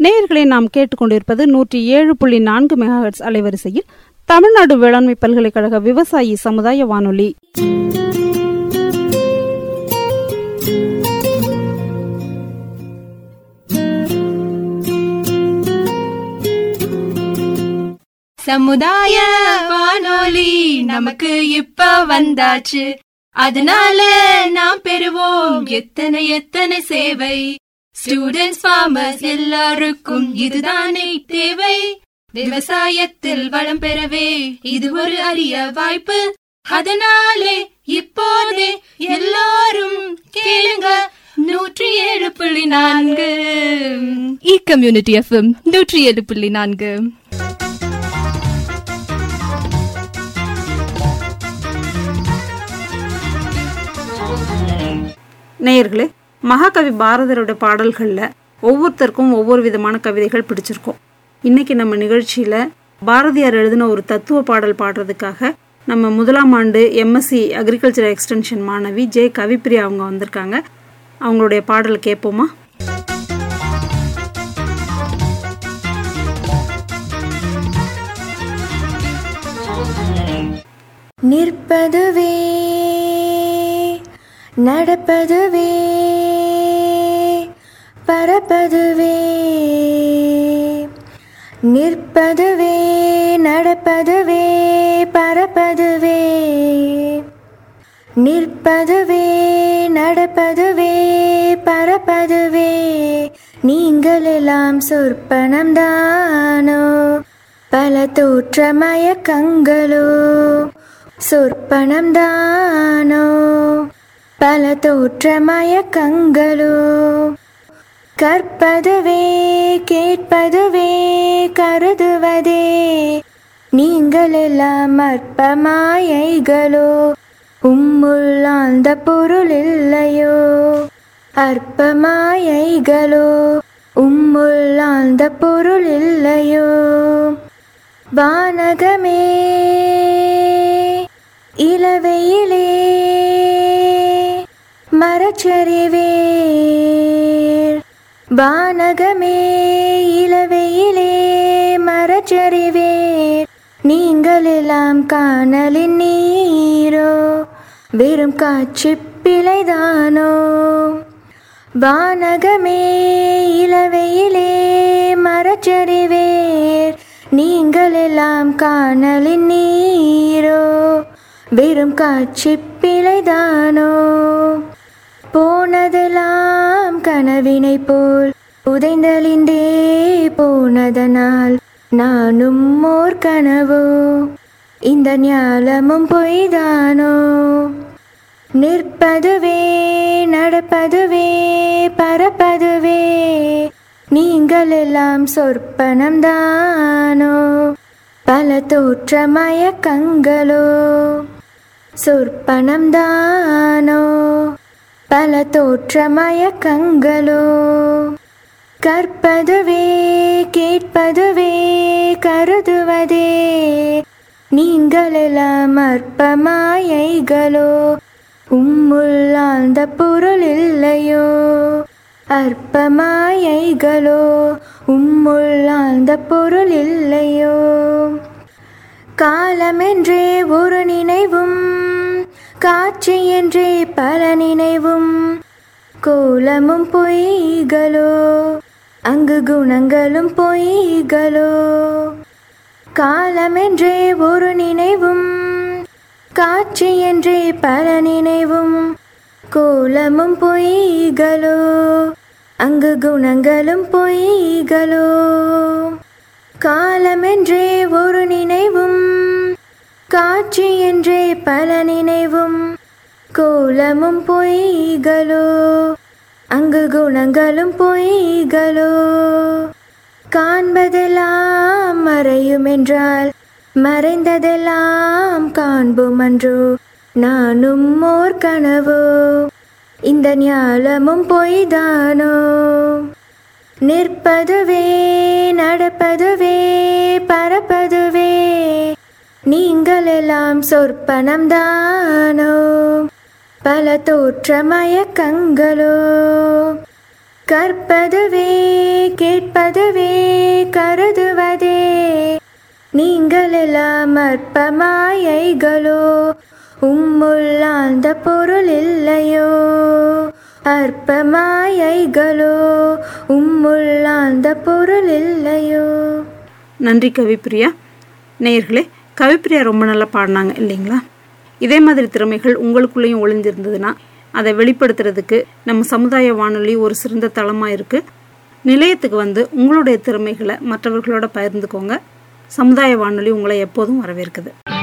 நேயர்களை நாம் கேட்டுக்கொண்டிருப்பது நூற்றி ஏழு புள்ளி நான்கு மெகாஹெட்ஸ் அலைவரிசையில் தமிழ்நாடு வேளாண்மை பல்கலைக்கழக விவசாயி சமுதாய வானொலி சமுதாய வானொலி நமக்கு இப்ப வந்தாச்சு அதனால நாம் பெறுவோம் எத்தனை எத்தனை சேவை ஸ்டூடெண்ட்ஸ் ஃபார்மர்ஸ் எல்லாருக்கும் இதுதானே தேவை விவசாயத்தில் வளம் பெறவே இது ஒரு அரிய வாய்ப்பு அதனாலே இப்போதே எல்லாரும் கேளுங்க நூற்றி ஏழு புள்ளி நான்கு இ கம்யூனிட்டி எஃப்எம் நூற்றி ஏழு புள்ளி நான்கு நேயர்களே மகாகவி பாரதியருடைய பாடல்களில் ஒவ்வொருத்தருக்கும் ஒவ்வொரு விதமான கவிதைகள் பிடிச்சிருக்கும் இன்னைக்கு நம்ம நிகழ்ச்சியில் பாரதியார் எழுதின ஒரு தத்துவ பாடல் பாடுறதுக்காக நம்ம முதலாம் ஆண்டு எம்எஸ்சி அக்ரிகல்ச்சர் எக்ஸ்டென்ஷன் மாணவி ஜே கவிப்பிரியா அவங்க வந்திருக்காங்க அவங்களுடைய பாடல் கேட்போமா நிற்பதுவே நடப்பதுவே பறப்பதுவே நிற்பதுவே நடப்பதுவே பறப்பதுவே நிற்பதுவே நடப்பதுவே பறப்பதுவே நீங்கள் எல்லாம் சொற்பனம்தானோ பல தோற்ற மயக்கங்களோ சொற்பனம்தானோ பல தோற்ற மயக்கங்களோ கற்பதுவே கேட்பதுவே கருதுவதே நீங்கள் எல்லாம் அற்ப மாயைகளோ உம்முள் ஆழ்ந்த பொருள் இல்லையோ அற்ப மாயைகளோ உம்முள் ஆழ்ந்த பொருள் இல்லையோ வானகமே இளவெயிலே மரச்சரிவேர் வானகமே இளவெயிலே மரச்சரிவேர் நீங்கள் எல்லாம் காணலின் நீரோ வெறும் காட்சி பிழைதானோ வானகமே இளவெயிலே மரச்சரிவேர் நீங்கள் எல்லாம் காணலின் நீரோ வெறும் காட்சி பிழைதானோ போனதெல்லாம் கனவினை போல் உதைந்தலிண்டே போனதனால் நானும் ஓர் கனவோ இந்த ஞாலமும் பொய்தானோ நிற்பதுவே நடப்பதுவே பறப்பதுவே நீங்கள் எல்லாம் சொற்பனம்தானோ பல தோற்ற மயக்கங்களோ சொற்பனம்தானோ பல தோற்ற மயக்கங்களோ கற்பதுவே கேட்பதுவே கருதுவதே நீங்கள் எல்லாம் அற்ப மாயைகளோ உம்முள் ஆழ்ந்த பொருள் இல்லையோ அற்ப மாயைகளோ உம்முள் ஆழ்ந்த பொருள் இல்லையோ காலமென்றே ஒரு நினைவும் காட்சி என்றே பல நினைவும் கோலமும் பொய்களோ அங்கு குணங்களும் பொய்களோ காலமென்றே ஒரு நினைவும் காட்சி என்றே பல நினைவும் கோலமும் பொய்களோ அங்கு குணங்களும் பொய்களோ காலமென்றே ஒரு நினைவும் காட்சி என்றே பல நினைவும் கோலமும் பொய்களோ அங்கு குணங்களும் பொய்களோ காண்பதெல்லாம் மறையும் என்றால் மறைந்ததெல்லாம் காண்போமன்றோ நானும் ஓர் கனவோ இந்த ஞாலமும் பொய்தானோ நிற்பதுவே நடப்பதுவே பறப்பதுவே நீங்கள் எல்லாம் சொற்பனம்தானோ பல தோற்ற மயக்கங்களோ கற்பதுவே கேட்பதுவே கருதுவதே நீங்கள் எல்லாம் அற்ப மாயைகளோ உம்முள் ஆழ்ந்த பொருள் இல்லையோ அற்ப மாயைகளோ உம்முள் ஆழ்ந்த பொருள் இல்லையோ நன்றி கவிப்பிரியா நேயர்களே கவிப்பிரியா ரொம்ப நல்லா பாடினாங்க இல்லைங்களா இதே மாதிரி திறமைகள் உங்களுக்குள்ளேயும் ஒளிந்திருந்ததுன்னா அதை வெளிப்படுத்துறதுக்கு நம்ம சமுதாய வானொலி ஒரு சிறந்த தளமாக இருக்குது நிலையத்துக்கு வந்து உங்களுடைய திறமைகளை மற்றவர்களோட பகிர்ந்துக்கோங்க சமுதாய வானொலி உங்களை எப்போதும் வரவேற்குது